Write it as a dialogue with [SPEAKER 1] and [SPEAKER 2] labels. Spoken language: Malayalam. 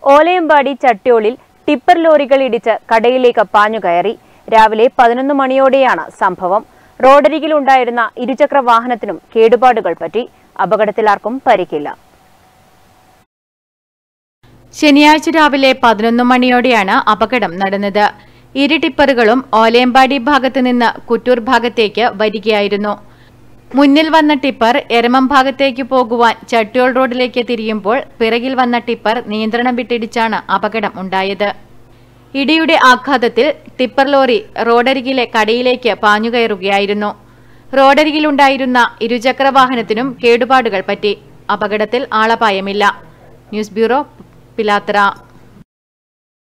[SPEAKER 1] ഓലയമ്പാടി ചട്ട്യോളിൽ ടിപ്പർ ലോറികൾ ഇടിച്ച് കടയിലേക്ക് പാഞ്ഞുകയറി രാവിലെ പതിനൊന്ന് മണിയോടെയാണ് സംഭവം റോഡരികിലുണ്ടായിരുന്ന ഇരുചക്ര വാഹനത്തിനും കേടുപാടുകൾ പറ്റി അപകടത്തിൽ ആർക്കും പരിക്കില്ല
[SPEAKER 2] ശനിയാഴ്ച രാവിലെ പതിനൊന്ന് മണിയോടെയാണ് അപകടം നടന്നത് ഇരു ടിപ്പറുകളും ഓലയമ്പാടി ഭാഗത്ത് നിന്ന് കുറ്റൂർ ഭാഗത്തേക്ക് വരികയായിരുന്നു മുന്നിൽ വന്ന ടിപ്പർ എരമം ഭാഗത്തേക്ക് പോകുവാൻ ചട്ട്യോൾ റോഡിലേക്ക് തിരിയുമ്പോൾ പിറകിൽ വന്ന ടിപ്പർ നിയന്ത്രണം വിട്ടിടിച്ചാണ് അപകടം ഉണ്ടായത് ഇടിയുടെ ആഘാതത്തിൽ ടിപ്പർ ലോറി റോഡരികിലെ കടയിലേക്ക് പാഞ്ഞുകയറുകയായിരുന്നു റോഡരികിലുണ്ടായിരുന്ന ഇരുചക്ര വാഹനത്തിനും കേടുപാടുകൾ പറ്റി അപകടത്തിൽ ആളപായമില്ല ന്യൂസ് ബ്യൂറോ പിലാത്തറ